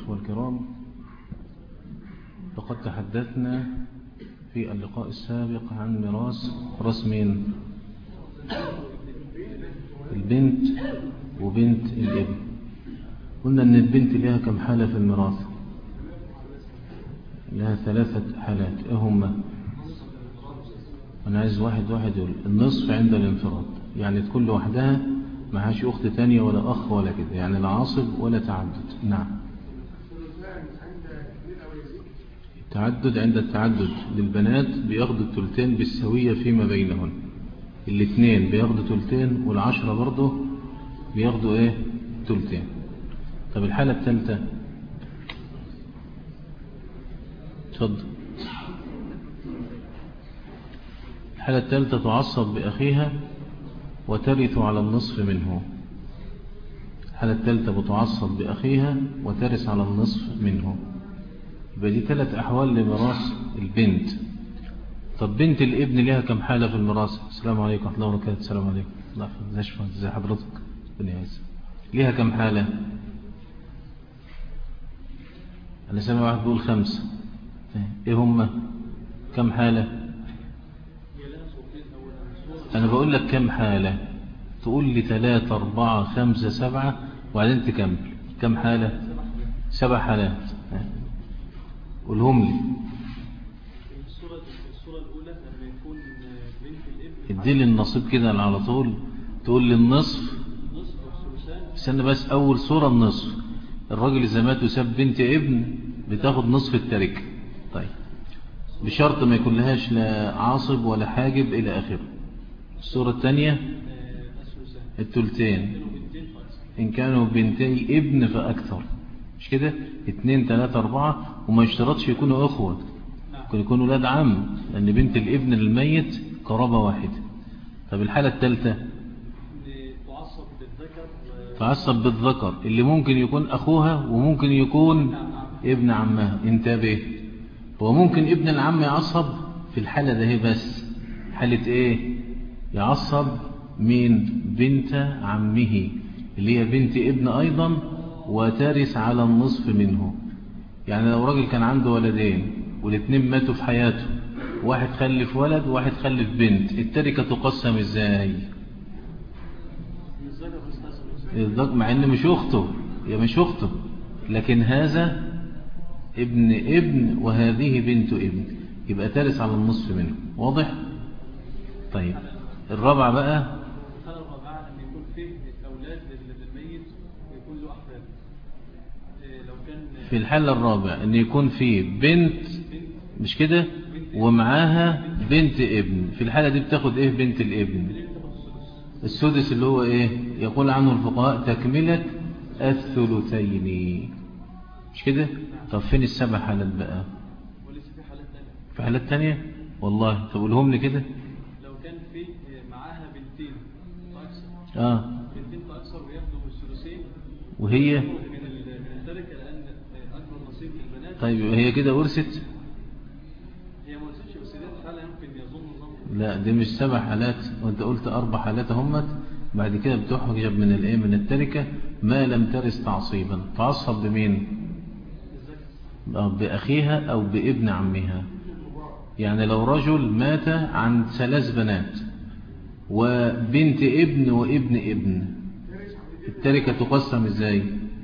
الإخوة الكرام فقد تحدثنا في اللقاء السابق عن ميراث رسمين البنت وبنت الابن قلنا ان البنت لها كم حالة في الميراث لها ثلاثة حالات ايه هما انا عايز واحد واحد يقول النصف عند الانفراد يعني تكون لوحدها معهاش اخت تانية ولا اخ ولا كده يعني لا عاصب ولا تعدد نعم التعدد عند التعدد للبنات بياخدوا التلتين بالسوية فيما بينهن الاثنين بياخدوا تلتين والعشرة برضه بياخدوا ايه تلتين طب الحالة الثالثة اتفضل الحالة الثالثة تعصب بأخيها وترث على النصف منه الحالة الثالثة بتعصب بأخيها وترث على النصف منه يبقى دي ثلاث أحوال لميراث البنت طب بنت الابن ليها كم حالة في الميراث السلام عليكم ورحمة الله وبركاته السلام عليكم الله يحفظك ازي حضرتك الدنيا عايزة ليها كم حالة أنا سامع واحد بيقول خمسة إيه هم كم حالة أنا بقول لك كم حالة تقول لي ثلاثة أربعة خمسة سبعة وبعدين تكمل كم حالة سبع حالات قولهم لي الصورة الأولى لما يكون بنت الابن ادي لي النصيب كده على طول تقول لي النصف نصف أو ثلثان استنى بس أول صورة النصف الراجل إذا مات وساب بنت ابن بتاخد نصف التركة طيب بشرط ما يكون لهاش لا عاصب ولا حاجب إلى آخره الصورة الثانية الثلثان التلتين كانوا بنتين فأكثر إن كانوا بنتي ابن فأكثر مش كده اتنين تلاتة أربعة وما يشترطش يكونوا أخوة ممكن يكونوا ولاد عم لأن بنت الابن الميت قرابة واحدة طب الحالة الثالثة تعصب بالذكر تعصب بالذكر اللي ممكن يكون أخوها وممكن يكون ابن عمها انتبه هو ممكن ابن العم يعصب في الحالة ده هي بس حالة ايه يعصب مين بنت عمه اللي هي بنت ابن أيضا وترث على النصف منه يعني لو راجل كان عنده ولدين والاثنين ماتوا في حياته واحد خلف ولد وواحد خلف بنت التركة تقسم ازاي الذكر بيستأثر الذك- مع ان مش اخته هي مش اخته لكن هذا ابن ابن وهذه بنت ابن يبقى ترث على النصف منه واضح طيب الرابعة بقى الحالة الرابعة أن يكون فيه أولاد لل- للميت ويكون له أحفاد إيه، لو كان في الحالة الرابعة ان يكون في بنت مش كده ومعاها بنت ابن في الحالة دي بتاخد ايه بنت الابن السدس اللي هو ايه يقول عنه الفقهاء تكملة الثلثين مش كده طب فين السبع حالات بقى ولسه في حالات تانية في حالات تانية والله طب قولهم لي كده لو كان في إيه، معاها بنتين فأكثر اه بنتين فأكثر وياخدوا الثلثين وهي من ال- من التركة لأن إيه، أكبر نصيب للبنات طيب هي كده ورثت هي ما وصلتش بس دي حالة يمكن يظن الظن لا دي مش سبع حالات وانت قلت اربع حالات همت بعد كده بتحجب من الايه من التركة ما لم ترث تعصيبا تعصب بمين آه، باخيها او بابن عمها يعني لو رجل مات عن ثلاث بنات وبنت ابن وابن ابن التركة تقسم ازاي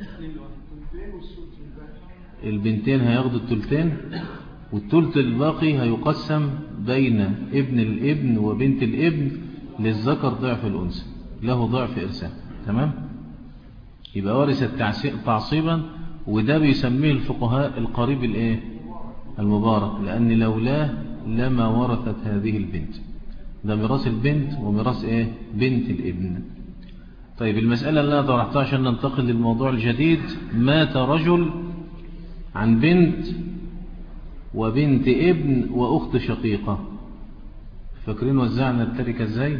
البنتين هياخدوا التلتين والتلت الباقي هيقسم بين ابن الابن وبنت الابن للذكر ضعف الأنثى له ضعف إرسال تمام يبقى ورث التعسي- تعصيبا وده بيسميه الفقهاء القريب الايه المبارك لأن لولاه لما ورثت هذه البنت ده ميراث البنت وميراث ايه بنت الابن طيب المسألة اللي أنا طرحتها عشان ننتقل للموضوع الجديد مات رجل عن بنت وبنت ابن وأخت شقيقة فاكرين وزعنا التركة ازاي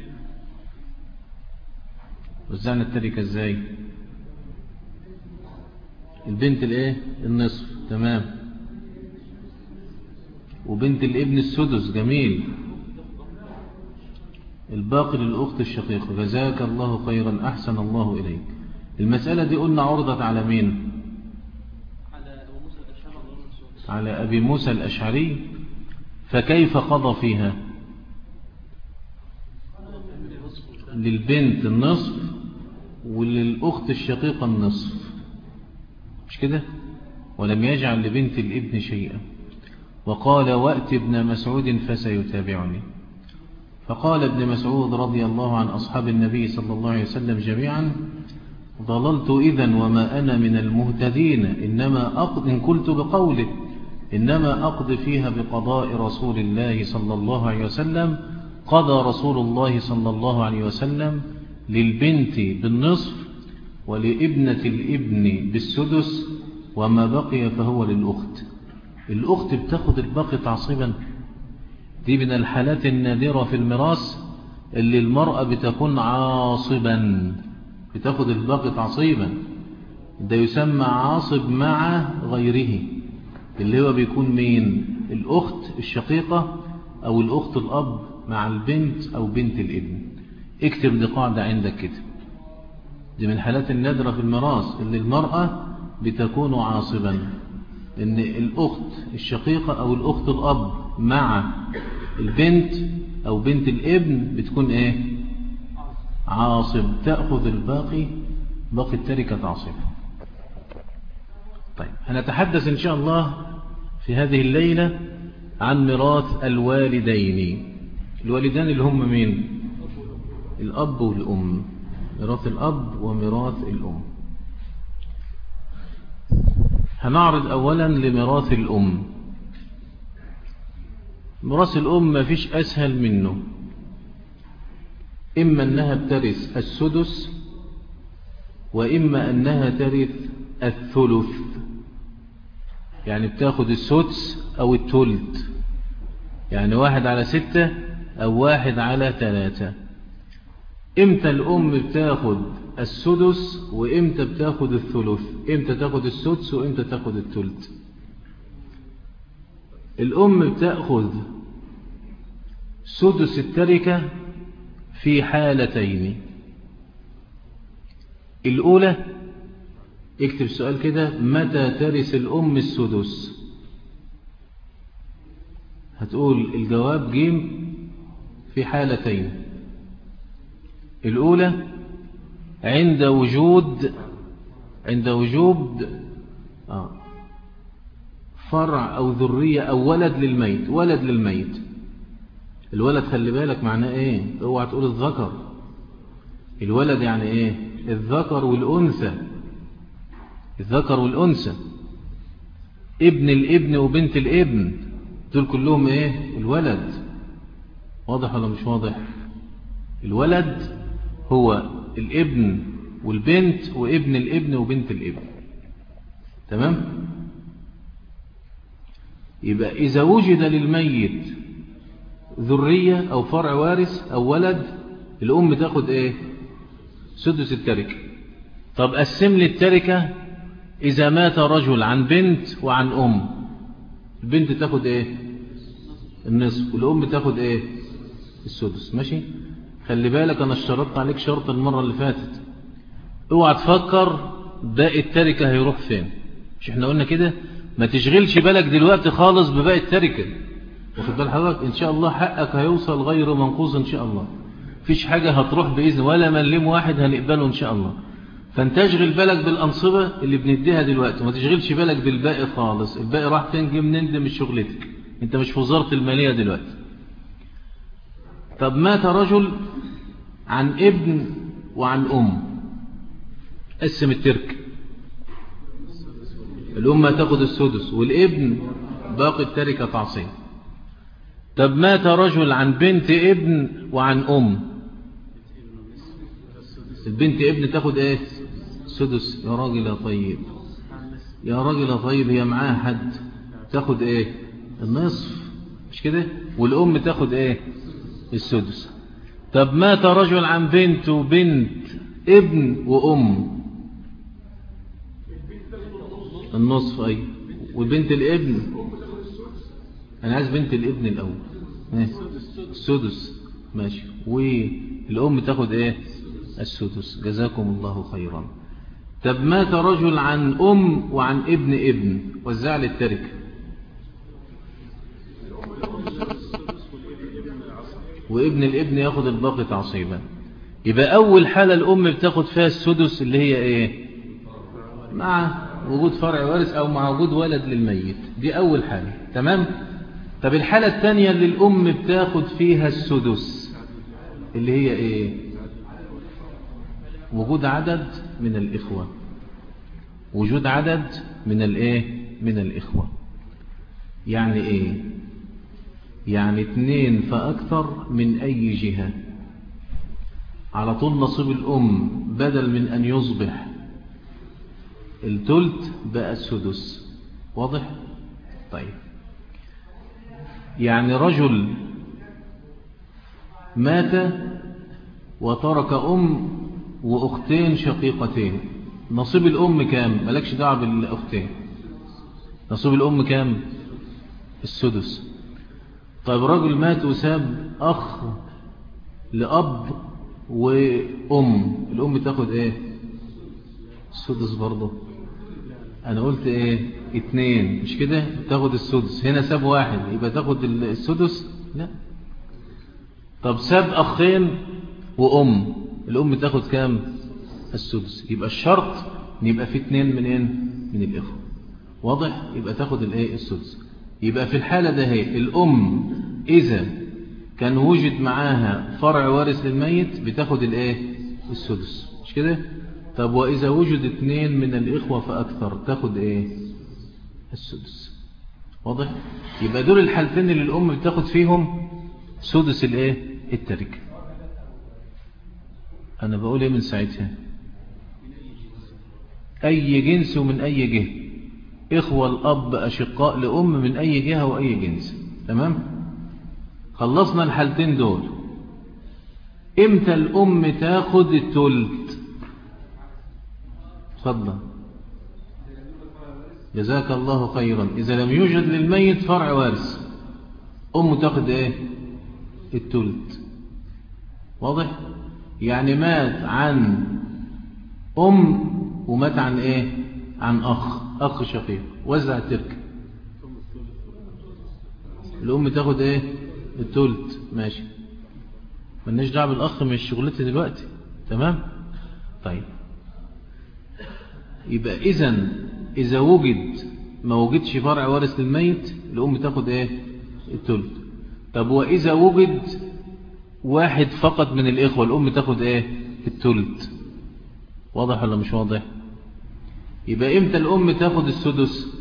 وزعنا التركة ازاي البنت الايه النصف تمام وبنت الابن السدس جميل الباقي للأخت الشقيقة جزاك الله خيرا أحسن الله إليك المسألة دي قلنا عرضت على مين على أبي موسى الأشعري فكيف قضى فيها للبنت النصف وللأخت الشقيقة النصف مش كده ولم يجعل لبنت الابن شيئا وقال وأت ابن مسعود فسيتابعني فقال ابن مسعود رضي الله عن أصحاب النبي صلى الله عليه وسلم جميعا ضللت إذا وما أنا من المهتدين إنما أقض إن قلت بقوله إنما أقضي فيها بقضاء رسول الله صلى الله عليه وسلم قضى رسول الله صلى الله عليه وسلم للبنت بالنصف ولابنة الابن بالسدس وما بقي فهو للأخت الأخت بتاخد الباقي تعصيبا دي من الحالات النادرة في الميراث اللي المرأة بتكون عاصبا بتاخد الباقي تعصيبا ده يسمى عاصب مع غيره اللي هو بيكون مين الأخت الشقيقة أو الأخت الأب مع البنت أو بنت الابن اكتب دي قاعدة عندك كده دي من الحالات النادرة في الميراث اللي المرأة بتكون عاصبا ان الأخت الشقيقة أو الأخت الأب مع البنت أو بنت الابن بتكون ايه عاصب تأخذ الباقي باقي التركة تعصب طيب هنتحدث إن شاء الله في هذه الليلة عن ميراث الوالدين الوالدان اللي هم مين الأب والأم ميراث الأب وميراث الأم هنعرض أولا لميراث الأم ميراث الأم ما فيش أسهل منه إما أنها بترث السدس وإما أنها ترث الثلث يعني بتاخد السدس أو التلت يعني واحد على ستة أو واحد على ثلاثة إمتى الأم بتاخد السدس وإمتى بتاخد الثلث إمتى تاخد السدس وإمتى تاخد التلت الأم بتأخذ سدس التركة في حالتين الأولى اكتب سؤال كده متى ترث الأم السدس هتقول الجواب جيم في حالتين الأولى عند وجود عند وجود آه فرع أو ذرية أو ولد للميت ولد للميت الولد خلي بالك معناه ايه اوعى تقول الذكر الولد يعني ايه الذكر والأنثى الذكر والأنثى ابن الابن وبنت الابن دول كلهم ايه الولد واضح ولا مش واضح الولد هو الابن والبنت وابن الابن وبنت الابن تمام يبقى إذا وجد للميت ذرية أو فرع وارث أو ولد الأم تاخد إيه سدس التركة طب قسم لي التركة إذا مات رجل عن بنت وعن أم البنت تاخد إيه النصف والأم تاخد إيه السدس ماشي خلي بالك أنا اشترطت عليك شرط المرة اللي فاتت اوعى تفكر باقي التركة هيروح فين مش احنا قلنا كده ما تشغلش بالك دلوقتي خالص بباقي التركة واخد بال حضرتك ان شاء الله حقك هيوصل غير منقوص ان شاء الله فيش حاجة هتروح بإذن ولا مليم واحد هنقبله ان شاء الله فانت اشغل بالك بالأنصبة اللي بنديها دلوقتي وما تشغلش بالك بالباقي خالص الباقي راح فين جه منين ده مش شغلتك انت مش في وزارة المالية دلوقتي طب مات رجل عن ابن وعن أم قسم الترك الأم تاخد السدس والابن باقي التركة تعصيب طب مات رجل عن بنت ابن وعن أم البنت ابن تاخد ايه سدس يا راجل يا طيب يا راجل يا طيب هي معاها حد تاخد ايه النصف مش كده والأم تاخد ايه السدس طب مات رجل عن بنت وبنت ابن وأم النصف أي وبنت الابن أنا عايز بنت الابن الأول السدس ماشي والأم تاخد إيه السدس جزاكم الله خيرا طب مات رجل عن أم وعن ابن ابن وزع لي التركة وابن الابن ياخد الباقي تعصيبا يبقى أول حالة الأم بتاخد فيها السدس اللي هي إيه مع وجود فرع وارث أو مع وجود ولد للميت دي أول حالة تمام طب الحالة الثانية اللي الأم بتاخد فيها السدس اللي هي إيه وجود عدد من الإخوة وجود عدد من الإيه من الإخوة يعني إيه يعني اتنين فأكثر من أي جهة على طول نصيب الأم بدل من أن يصبح التلت بقى السدس واضح طيب يعني رجل مات وترك أم وأختين شقيقتين نصيب الأم كام ملكش دعوة بالأختين نصيب الأم كام السدس طيب رجل مات وساب أخ لأب وأم الأم تاخد إيه السدس برضه أنا قلت إيه اتنين مش كده تاخد السدس هنا ساب واحد يبقى تاخد السدس لا طب ساب أخين وأم الأم تاخد كام السدس يبقى الشرط ان يبقى في اتنين منين من الإخوة واضح يبقى تاخد الايه السدس يبقى في الحالة ده هي الأم إذا كان وجد معاها فرع وارث للميت بتاخد الايه السدس مش كده طب وإذا وجد اتنين من الإخوة فأكثر تاخد ايه السدس واضح يبقى دول الحالتين اللي الأم بتاخد فيهم سدس الايه التركه أنا بقول إيه من ساعتها أي جنس ومن أي جهة إخوة الأب أشقاء لأم من أي جهة وأي جنس تمام خلصنا الحالتين دول إمتى الأم تاخد التلت تفضل جزاك الله خيرا إذا لم يوجد للميت فرع وارث أم تاخد إيه التلت واضح يعني مات عن أم ومات عن إيه عن أخ أخ شقيق وزع التركة الأم تاخد إيه التلت ماشي ملناش دعوه بالأخ مش شغلتي دلوقتي تمام طيب يبقى إذا إذا وجد ما وجدش فرع وارث للميت الأم تاخد إيه التلت طب وإذا وجد واحد فقط من الإخوة الأم تاخد إيه التلت واضح ولا مش واضح يبقى إمتى الأم تاخد السدس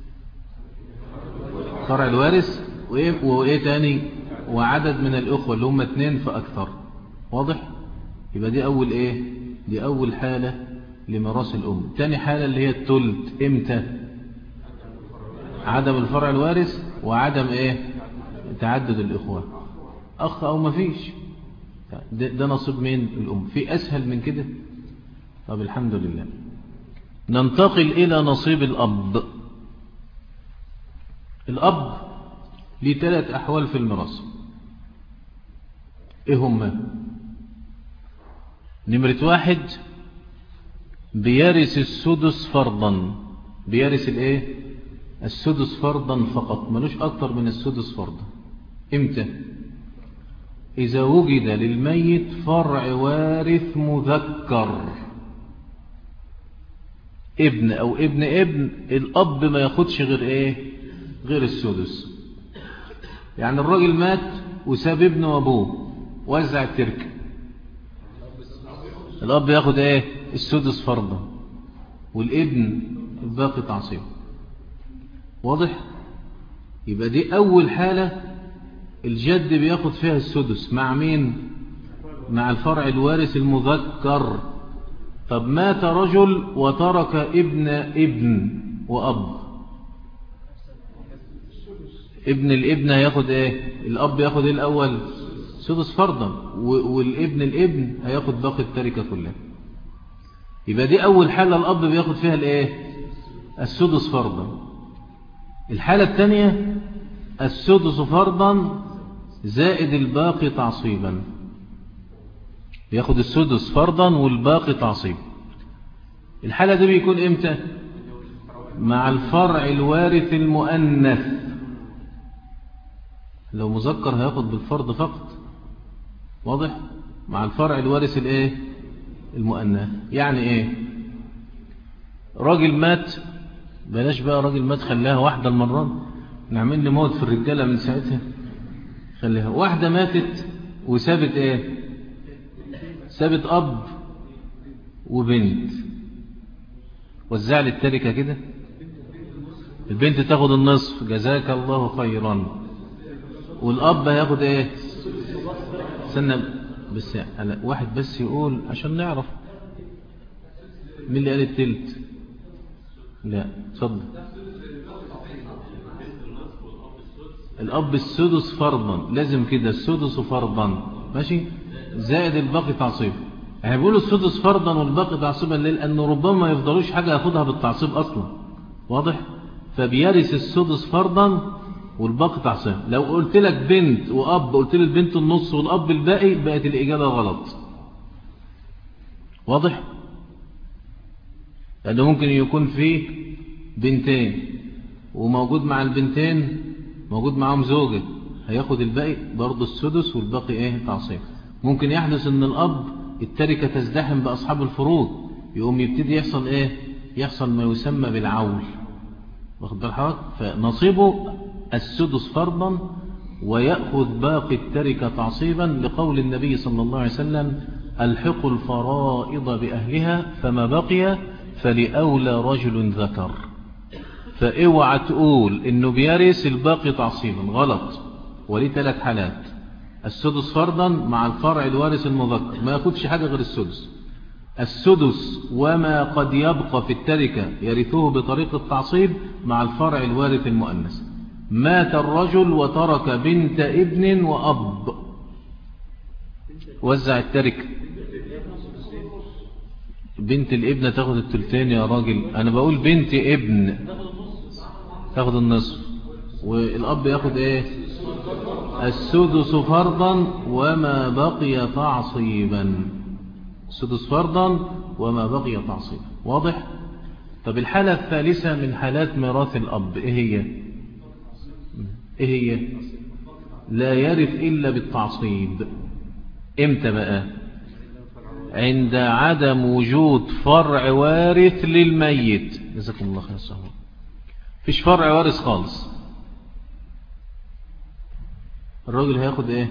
فرع الوارث وإيه, وإيه تاني وعدد من الأخوة اللي هم اتنين فأكثر واضح يبقى دي أول إيه دي أول حالة لميراث الأم تاني حالة اللي هي التلت إمتى عدم الفرع الوارث وعدم إيه تعدد الإخوة أخ أو ما فيش ده, ده نصيب مين الأم في أسهل من كده طب الحمد لله ننتقل إلى نصيب الأب الأب ليه ثلاث أحوال في الميراث إيه هما نمرة واحد بيرث السدس فرضا بيرث الايه السدس فرضا فقط ملوش أكتر من السدس فرضا امتى إذا وجد للميت فرع وارث مذكر ابن أو ابن ابن الأب ما ياخدش غير إيه غير السدس يعني الراجل مات وساب ابنه وأبوه وزع التركة الأب ياخد إيه السدس فرضا والابن الباقي تعصيب واضح يبقى دي أول حالة الجد بياخد فيها السدس مع مين مع الفرع الوارث المذكر طب مات رجل وترك ابن ابن وأب ابن الابن هياخد ايه الأب ياخد ايه الأول سدس فرضا والابن الابن هياخد باقي التركة كلها يبقى دي أول حالة الأب بياخد فيها الايه السدس فرضا الحالة الثانية السدس فرضا زائد الباقي تعصيبا بياخد السدس فرضا والباقي تعصيب الحالة دي بيكون امتى مع الفرع الوارث المؤنث لو مذكر هياخد بالفرض فقط واضح مع الفرع الوارث الايه المؤنث يعني ايه راجل مات بلاش بقى راجل مات خلاها واحدة المرة نعمل لي موت في الرجالة من ساعتها خليها واحدة ماتت وسابت ايه سابت اب وبنت وزع لي التركة كده البنت تاخد النصف جزاك الله خيرا والاب هياخد ايه استنى بس أنا واحد بس يقول عشان نعرف مين اللي قال التلت لا اتفضل الاب السدس فرضا لازم كده السدس فرضا ماشي زائد الباقي تعصيب يعني بيقولوا السدس فرضا والباقي تعصيبا ليه لانه ربما ما يفضلوش حاجه ياخدها بالتعصيب اصلا واضح فبيرث السدس فرضا والباقي تعصيب لو قلت لك بنت واب قلت لي البنت النص والاب الباقي بقت الاجابه غلط واضح لانه ممكن يكون فيه بنتين وموجود مع البنتين موجود معاهم زوجة هياخد الباقي برضه السدس والباقي ايه تعصيب ممكن يحدث ان الاب التركة تزدحم باصحاب الفروض يقوم يبتدي يحصل ايه يحصل ما يسمى بالعول واخد بال حضرتك فنصيبه السدس فرضا ويأخذ باقي التركة تعصيبا لقول النبي صلى الله عليه وسلم الحق الفرائض بأهلها فما بقي فلأولى رجل ذكر فاوعى تقول انه بيرث الباقي تعصيبا غلط وليه ثلاث حالات السدس فرضا مع الفرع الوارث المذكر ما ياخدش حاجة غير السدس السدس وما قد يبقى في التركة يرثه بطريقة التعصيب مع الفرع الوارث المؤنث مات الرجل وترك بنت ابن وأب وزع التركة بنت الابنة تاخد التلتين يا راجل انا بقول بنت ابن تاخد النصف والاب ياخد ايه السدس فرضا وما بقي تعصيبا السدس فرضا وما بقي تعصيبا واضح طب الحالة الثالثة من حالات ميراث الاب ايه هي ايه هي لا يرث الا بالتعصيب امتى بقى عند عدم وجود فرع وارث للميت جزاكم الله خير الصحابة فيش فرع وارث خالص الراجل هياخد ايه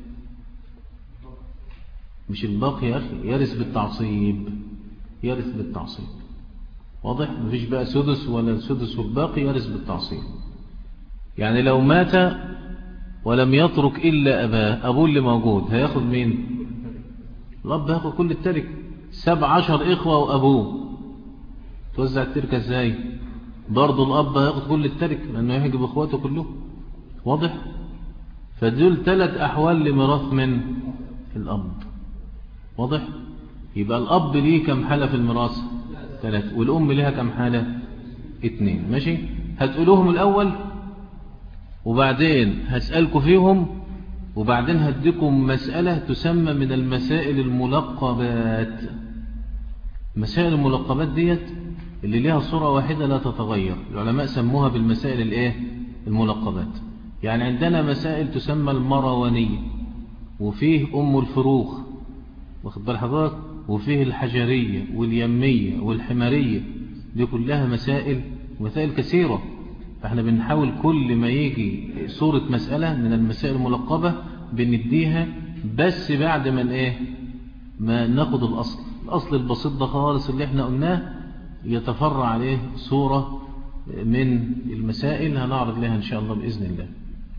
مش الباقي يا اخي يرث بالتعصيب يرث بالتعصيب واضح مفيش بقى سدس ولا السدس والباقي يرث بالتعصيب يعني لو مات ولم يترك إلا أباه أبوه اللي موجود هياخد مين الأب هياخد كل التركة سبع عشر إخوة وأبوه توزع التركة ازاي برضه الأب هياخد كل التركة لأنه يحجب إخواته كلهم واضح فدول ثلاث أحوال لميراث من الأب واضح يبقى الأب ليه كم حالة في الميراث ثلاث والأم ليها كم حالة اتنين ماشي هتقولوهم الأول وبعدين هسألكم فيهم وبعدين هديكم مسألة تسمى من المسائل الملقبات مسائل الملقبات ديت اللي ليها صورة واحدة لا تتغير العلماء سموها بالمسائل الايه الملقبات يعني عندنا مسائل تسمى المروانية وفيه أم الفروخ واخد بال حضرتك وفيه الحجرية واليمية والحمارية دي كلها مسائل مسائل كثيرة فاحنا بنحاول كل ما يجي صورة مسألة من المسائل الملقبة بنديها بس بعد ما ايه ما ناخد الأصل الأصل البسيط ده خالص اللي احنا قلناه يتفرع عليه صورة من المسائل هنعرض لها إن شاء الله بإذن الله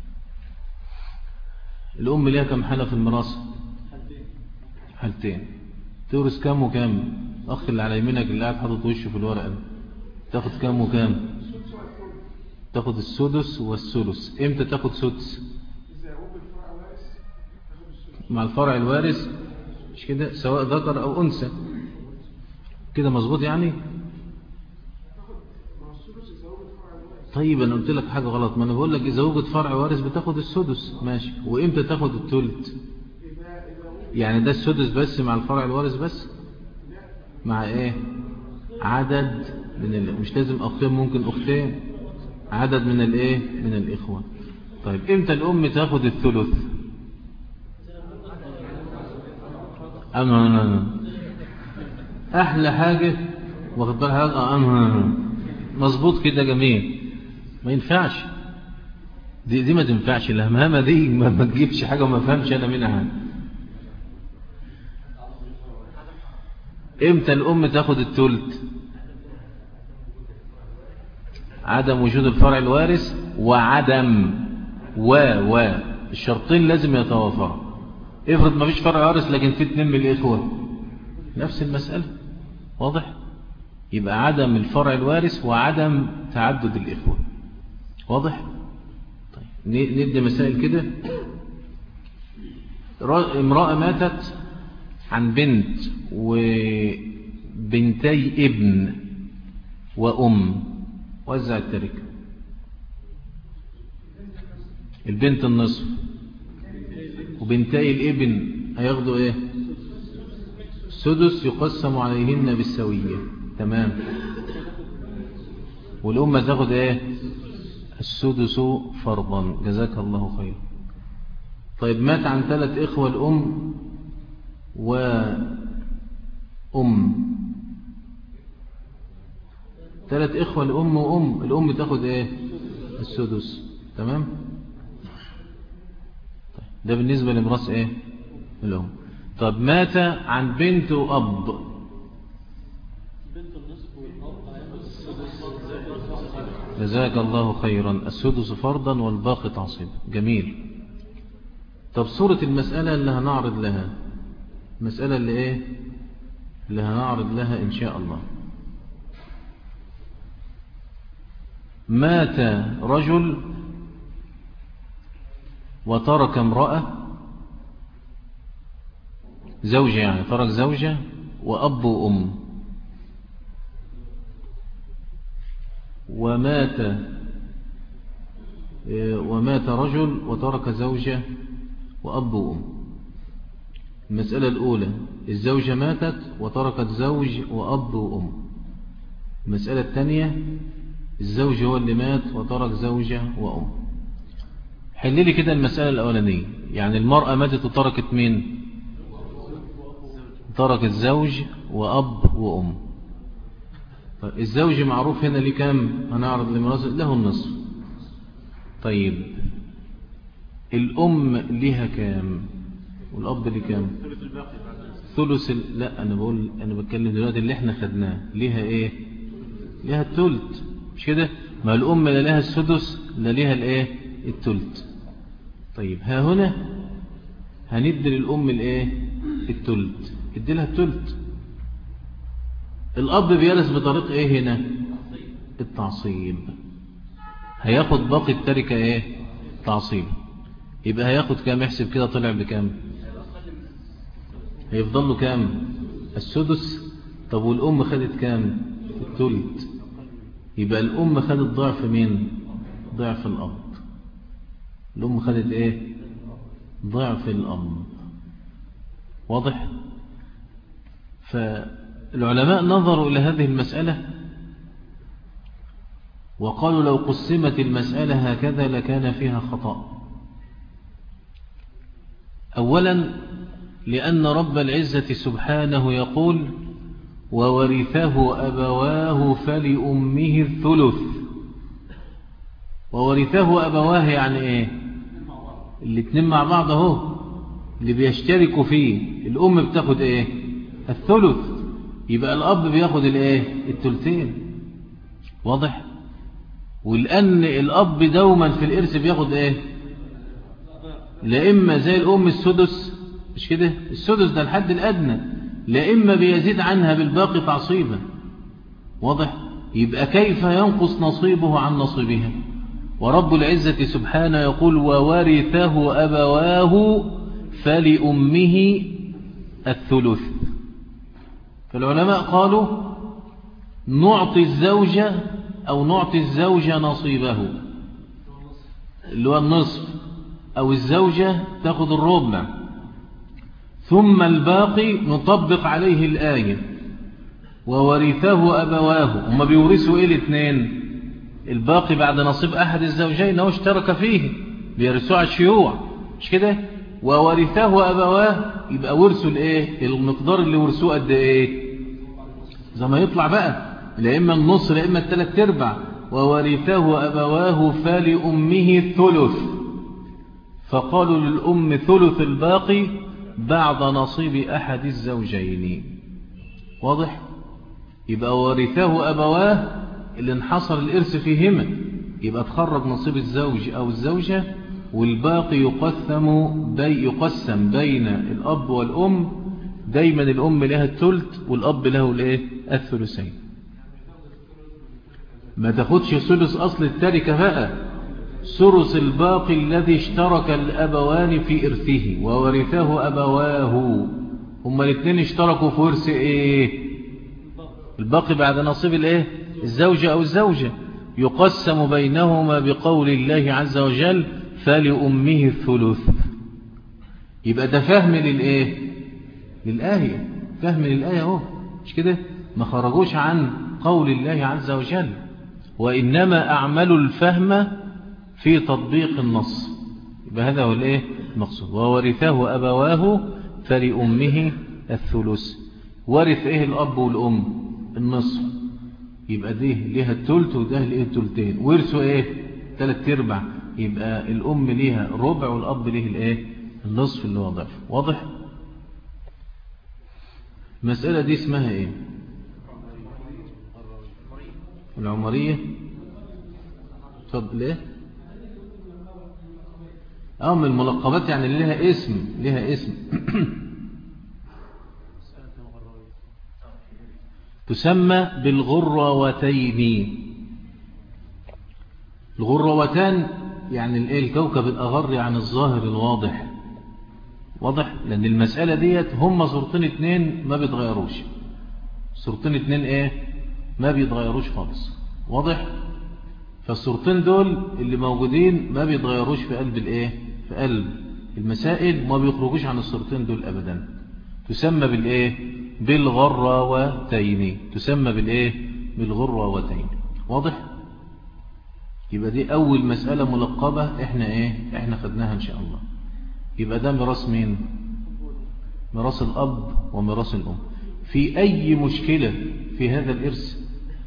الأم ليها كم حالة في المراسة حالتين تورث كام وكام أخ اللي على يمينك اللي قاعد حاطط وشه في الورقة تاخد كام وكام تاخد السدس والثلث امتى تاخد سدس مع الفرع الوارث مش كده سواء ذكر او انثى كده مظبوط يعني طيب انا قلت لك حاجه غلط ما انا بقول لك اذا وجد فرع وارث بتاخد السدس ماشي وامتى تاخد الثلث يعني ده السدس بس مع الفرع الوارث بس مع ايه عدد من ال... مش لازم اخين ممكن اختين عدد من الايه من الاخوه طيب امتى الام تاخد الثلث أم أحلى حاجة واخد بالك حاجة أم مظبوط كده جميل ما ينفعش دي دي ما تنفعش الهمهمة دي ما, ما تجيبش حاجة وما فهمش أنا منها حاجة امتى الأم تاخد التلت عدم وجود الفرع الوارث وعدم و و الشرطين لازم يتوافروا افرض ما فيش فرع وارث لكن في اتنين من الإخوة نفس المسألة واضح يبقى عدم الفرع الوارث وعدم تعدد الإخوة واضح طيب ندي مسائل كده امرأة ماتت عن بنت وبنتي ابن وأم وزع التركة البنت النصف وبنتي الابن هياخدوا ايه سدس يقسم عليهن بالسوية تمام والأمة تاخد ايه السدس فرضا جزاك الله خير طيب مات عن ثلاث إخوة الأم وأم ثلاث إخوة الأم وأم الأم تاخد إيه السدس تمام ده بالنسبة لمراس إيه الأم طب مات عن بنت وأب جزاك الله خيرا السدس فرضا والباقي تعصيب جميل طب صورة المسألة اللي هنعرض لها المسألة اللي ايه اللي هنعرض لها ان شاء الله مات رجل وترك امرأة زوجة يعني ترك زوجة وأب وأم ومات ومات رجل وترك زوجة وأب وأم المسألة الأولى الزوجة ماتت وتركت زوج وأب وأم المسألة الثانية الزوج هو اللي مات وترك زوجة وأم حل لي كده المسألة الأولانية يعني المرأة ماتت وتركت مين تركت زوج وأب وأم الزوج معروف هنا ليه كام هنعرض لمراسل له النصف طيب الأم لها كام والأب ليه كام ثلث لا أنا بقول أنا بتكلم دلوقتي اللي احنا خدناه ليها إيه ليها التلت مش كده ما الأم لا لها السدس لا ليها الإيه التلت طيب ها هنا هندي للأم الإيه التلت ادي لها التلت الأب بيرث بطريق إيه هنا التعصيب هياخد باقي التركة إيه تعصيب يبقى هياخد كام يحسب كده طلع بكام هيفضل له كام السدس طب والأم خدت كام التلت يبقى الأم خدت ضعف مين ضعف الأب الأم خدت إيه ضعف الأب واضح فالعلماء نظروا إلى هذه المسألة وقالوا لو قسمت المسألة هكذا لكان فيها خطأ أولا لأن رب العزة سبحانه يقول وورثه أبواه فلأمه الثلث وورثه أبواه يعني إيه الاتنين مع بعض اهو اللي بيشتركوا فيه الأم بتاخد إيه الثلث يبقى الأب بياخد الإيه التلتين واضح ولأن الأب دوما في الإرث بياخد إيه لا إما زي الأم السدس مش كده السدس ده الحد الأدنى لا إما بيزيد عنها بالباقي تعصيبا واضح يبقى كيف ينقص نصيبه عن نصيبها ورب العزة سبحانه يقول وورثه أبواه فلأمه الثلث فالعلماء قالوا نعطي الزوجة أو نعطي الزوجة نصيبه اللي هو النصف أو الزوجة تأخذ الربع ثم الباقي نطبق عليه الآية وورثه أبواه هم بيورثوا إيه الاثنين الباقي بعد نصيب أحد الزوجين هو اشترك فيه بيرثوه على الشيوع مش كده وورثه أبواه يبقى ورثوا الايه المقدار اللي ورثوه قد ايه زي ما يطلع بقى لا إما النص لا إما الثلاث ارباع وورثه أبواه فلأمه الثلث فقالوا للأم ثلث الباقي بعد نصيب أحد الزوجين واضح يبقى ورثه أبواه اللي انحصر الإرث فيهما يبقى تخرج نصيب الزوج أو الزوجة والباقي يقسم بي يقسم بين الأب والأم دايما الأم لها الثلث والأب له الايه الثلثين ما تاخدش ثلث أصل التركة بقى ثلث الباقي الذي اشترك الأبوان في إرثه وورثه أبواه هما الاثنين اشتركوا في ورث ايه الباقي بعد نصيب الايه الزوجة أو الزوجة يقسم بينهما بقول الله عز وجل فلأمه الثلث يبقى ده فهم للإيه للآية فهم للآية اهو مش كده ما خرجوش عن قول الله عز وجل وإنما أعملوا الفهم في تطبيق النص يبقى هذا هو الإيه المقصود وورثه أبواه فلأمه الثلث ورث إيه الأب والأم النصف يبقى دي ليها التلت وده ليه التلتين ورثوا إيه ثلاث ارباع يبقى الأم ليها ربع والأب ليه الإيه النصف اللي هو ضعف واضح المسألة دي اسمها إيه العمرية طب ليه اه من الملقبات يعني لها اسم لها اسم تسمى بالغروتين الغروتان يعني الايه الكوكب الاغر عن الظاهر الواضح واضح لان المسألة ديت هم صورتين اتنين ما بيتغيروش صورتين اتنين ايه ما بيتغيروش خالص واضح فالصورتين دول اللي موجودين ما بيتغيروش في قلب الايه في قلب المسائل ما بيخرجوش عن الصورتين دول ابدا تسمى بالايه بالغراوتين تسمى بالايه بالغراوتين واضح يبقى دي اول مسألة ملقبة احنا ايه احنا خدناها ان شاء الله يبقى ده ميراث مين ميراث الاب وميراث الام في اي مشكلة في هذا الارث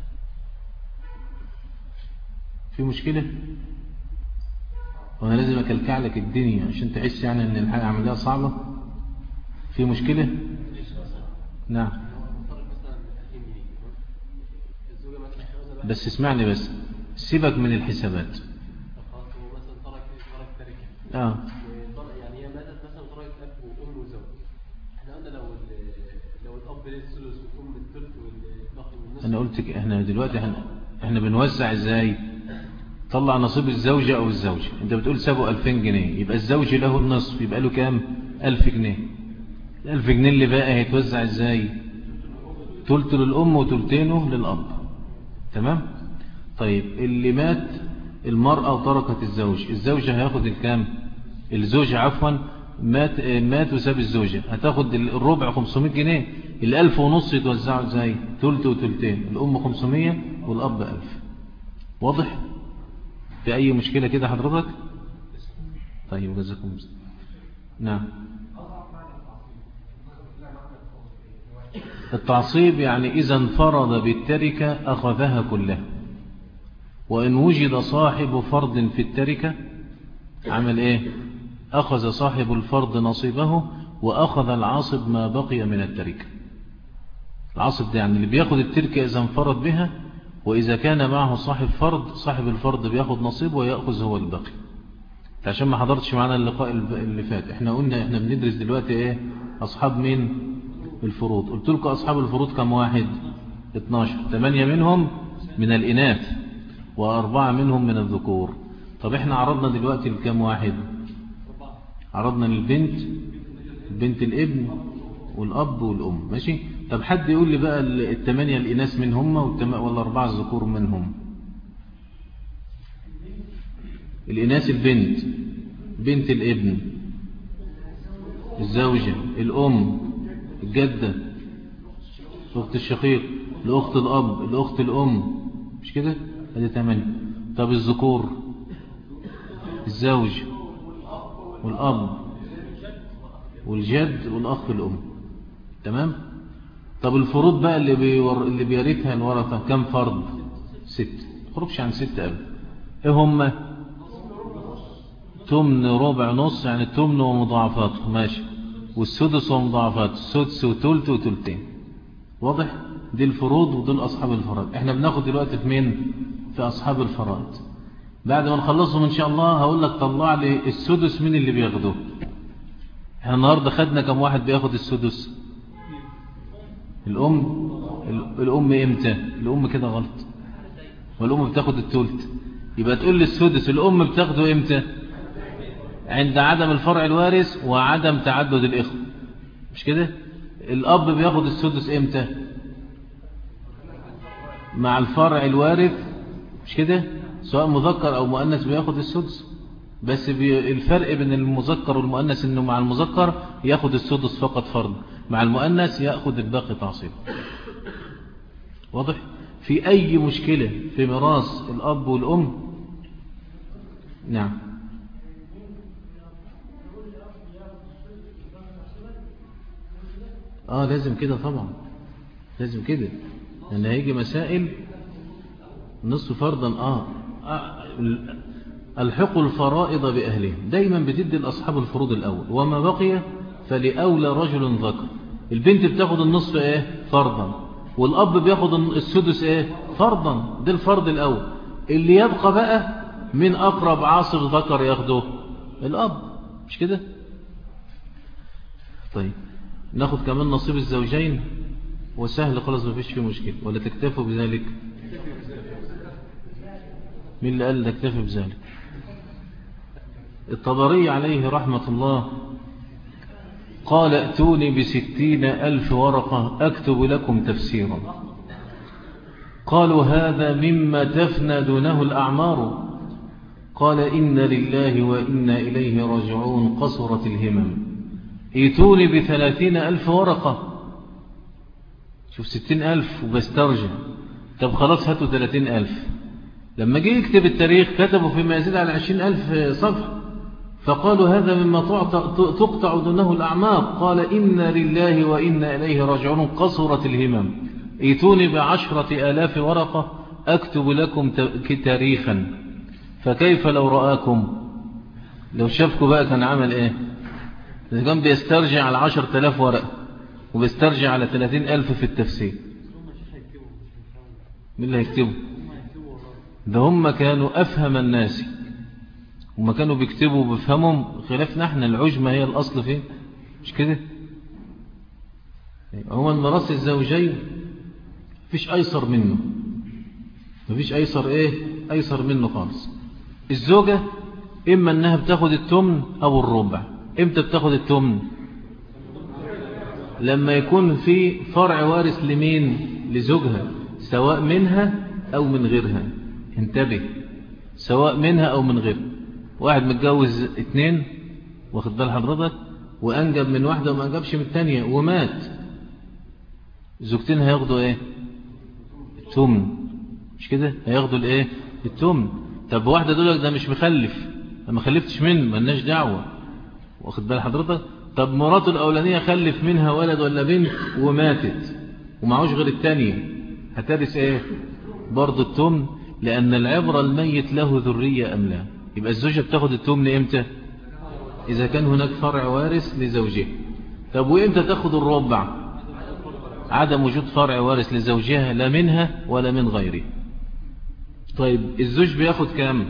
في مشكلة وانا لازم اكلكع لك الدنيا عشان تحس يعني ان الحاجة عملية صعبة في مشكلة نعم بس اسمعني بس سيبك من الحسابات اه يعني هي ماتت مثلا تركت اب وام وزوج احنا قلنا لو لو الاب ليه الثلث والام الثلث والباقي والنصف انا قلت ك- احنا دلوقتي احنا, احنا بنوزع ازاي طلع نصيب الزوجة او الزوجة انت بتقول سابوا 2000 جنيه يبقى الزوج له النصف يبقى له كام 1000 جنيه الألف جنيه اللي بقى هيتوزع ازاي تلت للأم وتلتينه للأب تمام طيب اللي مات المرأة وتركت الزوج الزوجة هياخد الكام الزوج عفوا مات مات وساب الزوجة هتاخد الربع 500 جنيه الألف ونص يتوزعوا ازاي تلت وتلتين الأم 500 والأب 1000 واضح في أي مشكلة كده حضرتك طيب جزاكم الله نعم التعصيب يعني إذا انفرد بالتركة أخذها كلها وإن وجد صاحب فرض في التركة عمل إيه أخذ صاحب الفرض نصيبه وأخذ العاصب ما بقي من التركة العاصب ده يعني اللي بياخد التركة إذا انفرد بها وإذا كان معه صاحب فرض صاحب الفرض بياخد نصيبه ويأخذ هو الباقي عشان ما حضرتش معنا اللقاء اللي فات احنا قلنا احنا بندرس دلوقتي ايه أصحاب مين الفروض قلت لكم أصحاب الفروض كم واحد 12 ثمانية منهم من الإناث وأربعة منهم من الذكور طب احنا عرضنا دلوقتي لكم واحد عرضنا للبنت بنت الابن والأب والأم ماشي طب حد يقول لي بقى الثمانية الإناث منهم ولا أربعة الذكور منهم الإناث البنت بنت الابن الزوجة الأم الجدة الأخت الشقيق الأخت الأب الأخت الأم مش كده هذه ثمانية طب الذكور الزوج والأب والجد والأخ الأم تمام طب الفروض بقى اللي, بيور... اللي بيرثها الورثة كم فرض ست خرجش عن ست أبدا ايه هم تمن ربع نص يعني تمن ومضاعفاته ماشي والسدس ومضاعفاته السدس وتلت وتلتين واضح دي الفروض ودول أصحاب الفرائض احنا بناخد دلوقتي في مين في أصحاب الفرائض بعد ما نخلصهم إن شاء الله هقول لك طلع لي السدس مين اللي بياخده احنا النهاردة خدنا كم واحد بياخد السدس الأم الأم إمتى الأم كده غلط والأم بتاخد التلت يبقى تقول لي السدس الأم بتاخده إمتى عند عدم الفرع الوارث وعدم تعدد الإخوة مش كده الأب بياخد السدس إمتى مع الفرع الوارث مش كده سواء مذكر أو مؤنث بياخد السدس بس بي الفرق بين المذكر والمؤنث انه مع المذكر ياخد السدس فقط فرض مع المؤنث ياخد الباقي تعصيب واضح في اي مشكلة في ميراث الاب والام نعم اه لازم كده طبعا لازم كده لان هيجي مسائل نصف فرضا اه, آه الحق الفرائض بأهلهم دايما بتدي الأصحاب الفروض الأول وما بقي فلأولى رجل ذكر البنت بتاخد النصف ايه فرضا والأب بياخد السدس ايه فرضا ده الفرض الأول اللي يبقى بقى من أقرب عاصر ذكر ياخده الأب مش كده طيب ناخد كمان نصيب الزوجين وسهل خلاص مفيش فيه مشكلة ولا تكتفوا بذلك مين اللي قال تكتفي بذلك الطبري عليه رحمة الله قال ائتوني بستين ألف ورقة أكتب لكم تفسيرا قالوا هذا مما تفنى دونه الأعمار قال إن لله وإنا إليه راجعون قصرت الهمم ائتوني بثلاثين ألف ورقة شوف ستين ألف وبسترجع طب خلاص هاتوا ثلاثين ألف لما جه يكتب التاريخ كتبوا فيما يزيد على عشرين ألف صفحة فقالوا هذا مما تقطع دونه الأعماق قال إنا لله وإنا إليه راجعون قصرت الهمم ايتوني بعشرة آلاف ورقة أكتب لكم تاريخا فكيف لو رآكم لو شافكم بقى كان عمل ايه إذا كان بيسترجع على عشر تلاف ورقة وبيسترجع على ثلاثين ألف في التفسير مين اللي هيكتبه ده هم كانوا أفهم الناس وما كانوا بيكتبوا بفهمهم خلافنا احنا العجمة هي الأصل فيه مش كده هو المراس الزوجين مفيش أيسر منه مفيش أيسر ايه أيسر منه خالص الزوجة إما أنها بتاخد التمن أو الربع إمتى بتاخد التمن لما يكون في فرع وارث لمين لزوجها سواء منها أو من غيرها انتبه سواء منها أو من غيرها واحد متجوز اتنين واخد بال حضرتك وأنجب من واحدة وما أنجبش من التانية ومات زوجتين هياخدوا ايه التمن مش كده هياخدوا الايه التمن طب واحدة دول ده مش مخلف ما خلفتش منه ملناش دعوة واخد بال حضرتك طب مراته الأولانية خلف منها ولد ولا بنت وماتت ومعوش غير التانية هترث ايه برضه التمن لأن العبرة الميت له ذرية أم لا يبقى الزوجة بتاخد التمن امتى إذا كان هناك فرع وارث لزوجها طب وامتى تاخد الربع عدم وجود فرع وارث لزوجها لا منها ولا من غيره طيب الزوج بياخد كام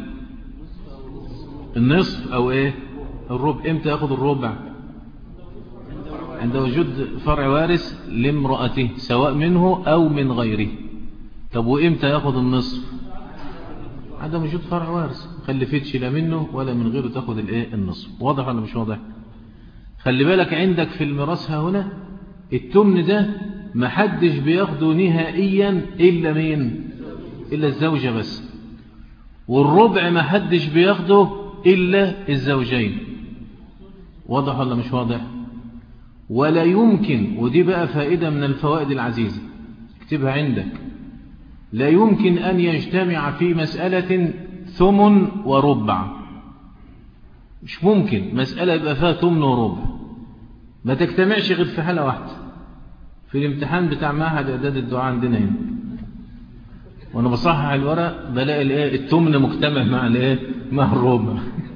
النصف او ايه الربع امتى ياخد الربع عند وجود فرع وارث لامرأته سواء منه او من غيره طب وامتى ياخد النصف عدم وجود فرع وارث خلفتش لا منه ولا من غيره تاخد الايه النصف واضح ولا مش واضح خلي بالك عندك في الميراث هنا التمن ده محدش بياخده نهائيا إلا مين إلا الزوجة بس والربع محدش بياخده إلا الزوجين واضح ولا مش واضح ولا يمكن ودي بقى فائدة من الفوائد العزيزة اكتبها عندك لا يمكن أن يجتمع في مسألة ثمن وربع مش ممكن مسألة يبقى فيها ثمن وربع ما تجتمعش غير في حالة واحدة في الامتحان بتاع معهد إعداد الدعاء عندنا هنا وانا بصحح الورق بلاقي الايه التمن مجتمع مع الايه مع الربع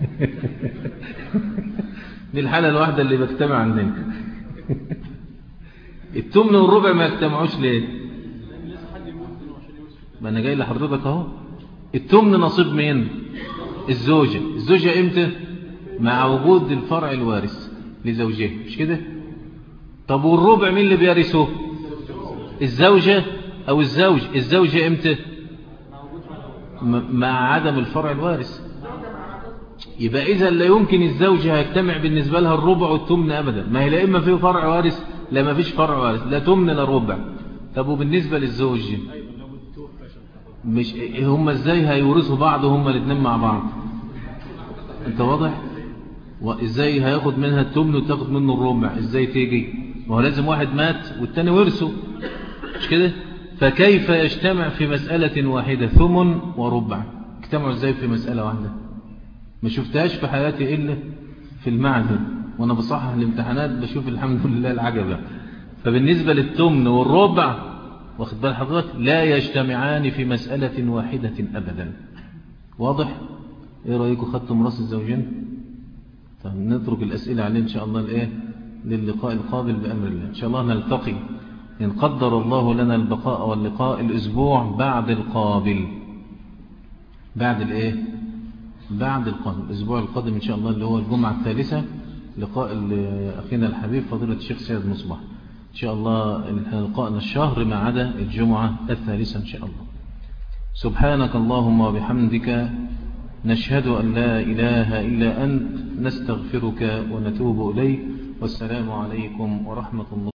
دي الحالة الواحدة اللي بجتمع عندنا التمن والربع ما يجتمعوش ليه ما انا جاي لحضرتك اهو التمن نصيب مين الزوجة الزوجة امتى مع وجود الفرع الوارث لزوجها مش كده طب والربع مين اللي بيرثه الزوجة او الزوج الزوجة امتى مع عدم الفرع الوارث يبقى اذا لا يمكن الزوجة يجتمع بالنسبة لها الربع والتمن ابدا ما هي لا اما فيه فرع وارث لا ما فيش فرع وارث لا تمن لا ربع طب وبالنسبة للزوج مش هم ازاي هيورثوا بعض هم الاثنين مع بعض انت واضح وازاي هياخد منها التمن وتاخد منه الربع ازاي تيجي ما هو لازم واحد مات والتاني ورثه مش كده فكيف يجتمع في مسألة واحدة ثمن وربع اجتمعوا ازاي في مسألة واحدة ما شفتهاش في حياتي إلا في المعهد وانا بصحح الامتحانات بشوف الحمد لله العجبة فبالنسبة للتمن والربع واخد بال حضرتك لا يجتمعان في مسألة واحدة أبدا واضح ايه رأيكم خدتم راس الزوجين طب نترك الأسئلة عليه إن شاء الله الايه للقاء القابل بأمر الله إن شاء الله نلتقي إن قدر الله لنا البقاء واللقاء الأسبوع بعد القابل بعد الإيه بعد القادم الأسبوع القادم إن شاء الله اللي هو الجمعة الثالثة لقاء أخينا الحبيب فضيلة الشيخ سيد مصباح إن شاء الله لقاءنا الشهر ما عدا الجمعة الثالثة إن شاء الله سبحانك اللهم وبحمدك نشهد أن لا إله إلا أنت نستغفرك ونتوب إليك والسلام عليكم ورحمة الله